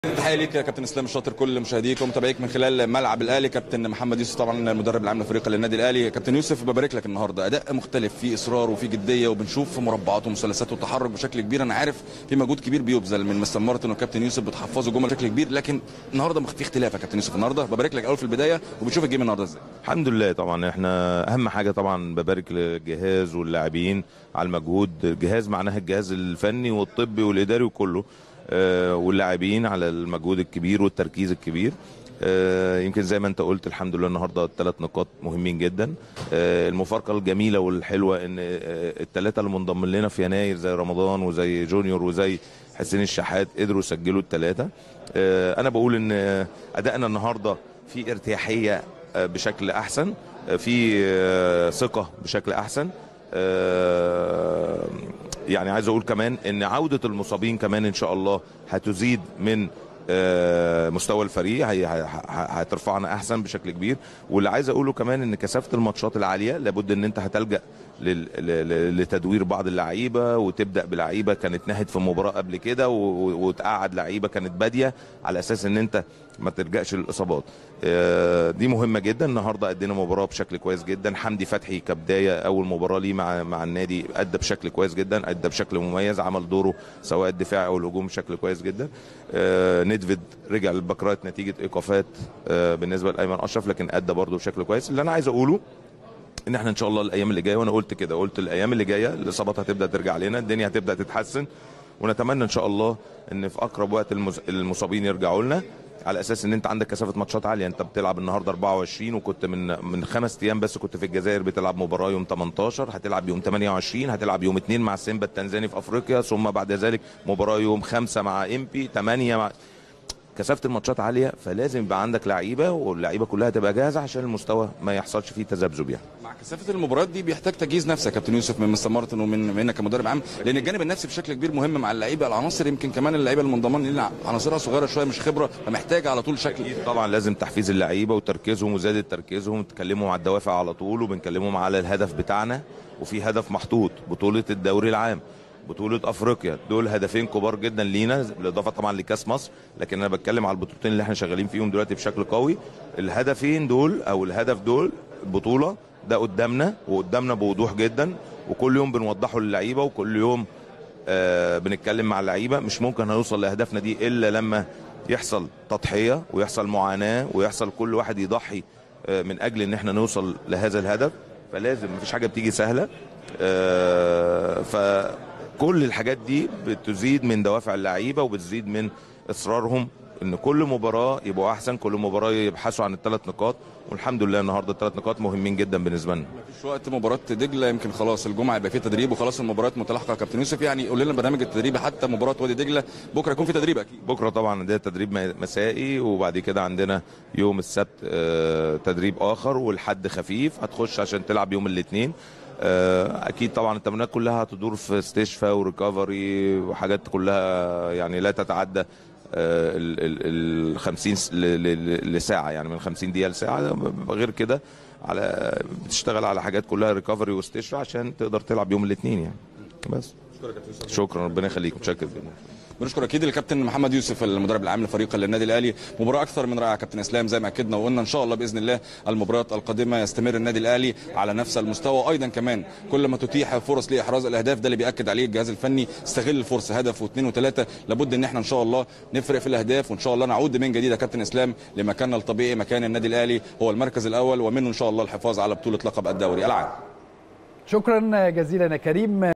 تحيه ليك يا كابتن اسلام الشاطر كل مشاهديك ومتابعيك من خلال ملعب الاهلي كابتن محمد يوسف طبعا المدرب العام لفريق النادي الاهلي كابتن يوسف ببارك لك النهارده اداء مختلف في اصرار وفي جديه وبنشوف في مربعات ومثلثات وتحرك بشكل كبير انا عارف في مجهود كبير بيبذل من مستر مارتن وكابتن يوسف بتحفظوا جمل بشكل كبير لكن النهارده في اختلاف يا كابتن يوسف النهارده ببارك لك اول في البدايه وبتشوف الجيم النهارده ازاي الحمد لله طبعا احنا اهم حاجه طبعا ببارك للجهاز واللاعبين على المجهود الجهاز معناها الجهاز الفني والطبي والاداري وكله آه، واللاعبين على المجهود الكبير والتركيز الكبير آه، يمكن زي ما انت قلت الحمد لله النهارده الثلاث نقاط مهمين جدا آه، المفارقه الجميله والحلوه ان الثلاثه اللي منضمين لنا في يناير زي رمضان وزي جونيور وزي حسين الشحات قدروا يسجلوا الثلاثه انا بقول ان ادائنا النهارده في ارتياحيه آه، بشكل احسن آه، في آه، ثقه بشكل احسن آه، يعني عايز اقول كمان ان عوده المصابين كمان ان شاء الله هتزيد من آه، مستوى الفريق هي- ه- ه- هترفعنا احسن بشكل كبير واللي عايز اقوله كمان ان كثافه الماتشات العاليه لابد ان انت هتلجا لل- ل- ل- لتدوير بعض اللعيبه وتبدا بلعيبه كانت نهت في مباراه قبل كده و- و- وتقعد لعيبه كانت باديه على اساس ان انت ما ترجعش للاصابات آه، دي مهمه جدا النهارده ادينا مباراه بشكل كويس جدا حمدي فتحي كبدايه اول مباراه ليه مع مع النادي ادى بشكل كويس جدا ادى بشكل مميز عمل دوره سواء الدفاع او الهجوم بشكل كويس جدا آه، ندفيد رجع للبكرات نتيجه ايقافات آه، بالنسبه لايمن اشرف لكن ادى برده بشكل كويس اللي انا عايز اقوله ان احنا ان شاء الله الايام اللي جايه وانا قلت كده قلت الايام اللي جايه الاصابات هتبدا ترجع لنا الدنيا هتبدا تتحسن ونتمنى ان شاء الله ان في اقرب وقت المز- المصابين يرجعوا لنا على اساس ان انت عندك كثافه ماتشات عاليه انت بتلعب النهارده 24 وكنت من من خمس ايام بس كنت في الجزائر بتلعب مباراه يوم 18 هتلعب يوم 28 هتلعب يوم 2 مع سيمبا التنزاني في افريقيا ثم بعد ذلك مباراه يوم 5 مع امبي 8 مع كثافه الماتشات عاليه فلازم يبقى عندك لعيبه واللعيبه كلها تبقى جاهزه عشان المستوى ما يحصلش فيه تذبذب يعني مع كثافه المباريات دي بيحتاج تجهيز نفسي يا كابتن يوسف من مستر مارتن ومن منك كمدرب عام لان الجانب النفسي بشكل كبير مهم مع اللعيبه العناصر يمكن كمان اللعيبه المنضمين لنا عناصرها صغيره شويه مش خبره فمحتاجه على طول شكل طبعا لازم تحفيز اللعيبه وتركيزهم وزياده تركيزهم تكلمهم على الدوافع على طول وبنكلمهم على الهدف بتاعنا وفي هدف محطوط بطوله الدوري العام بطولة افريقيا دول هدفين كبار جدا لينا بالاضافه طبعا لكاس مصر لكن انا بتكلم على البطولتين اللي احنا شغالين فيهم دلوقتي بشكل قوي الهدفين دول او الهدف دول البطوله ده قدامنا وقدامنا بوضوح جدا وكل يوم بنوضحه للعيبه وكل يوم آه بنتكلم مع اللعيبه مش ممكن هنوصل لاهدافنا دي الا لما يحصل تضحيه ويحصل معاناه ويحصل كل واحد يضحي آه من اجل ان احنا نوصل لهذا الهدف فلازم مفيش حاجه بتيجي سهله آه فكل الحاجات دي بتزيد من دوافع اللعيبه وبتزيد من اصرارهم ان كل مباراه يبقوا احسن كل مباراه يبحثوا عن الثلاث نقاط والحمد لله النهارده الثلاث نقاط مهمين جدا بالنسبه لنا مفيش وقت مباراه دجله يمكن خلاص الجمعه يبقى فيه تدريب وخلاص المباريات متلاحقه يا كابتن يوسف يعني قول لنا البرنامج التدريبي حتى مباراه وادي دجله بكره يكون في تدريب اكيد بكره طبعا عندنا تدريب مسائي وبعد كده عندنا يوم السبت آه، تدريب اخر والحد خفيف هتخش عشان تلعب يوم الاثنين اكيد طبعا التمرينات كلها هتدور في استشفاء وريكفري وحاجات كلها يعني لا تتعدى ال 50 س- ل- ل- لساعه يعني من 50 دقيقه لساعه غير كده على بتشتغل على حاجات كلها ريكفري واستشفاء عشان تقدر تلعب يوم الاثنين يعني بس شكرا ربنا يخليك متشكر جدا بنشكر اكيد الكابتن محمد يوسف المدرب العام لفريق النادي الاهلي مباراه اكثر من رائعه كابتن اسلام زي ما اكدنا وقلنا ان شاء الله باذن الله المباريات القادمه يستمر النادي الاهلي على نفس المستوى ايضا كمان كل ما تتيح فرص لاحراز الاهداف ده اللي بياكد عليه الجهاز الفني استغل الفرصه هدف واثنين وثلاثه لابد ان احنا ان شاء الله نفرق في الاهداف وان شاء الله نعود من جديد يا كابتن اسلام لمكاننا الطبيعي مكان النادي الاهلي هو المركز الاول ومنه ان شاء الله الحفاظ على بطوله لقب الدوري العام شكرا جزيلا يا كريم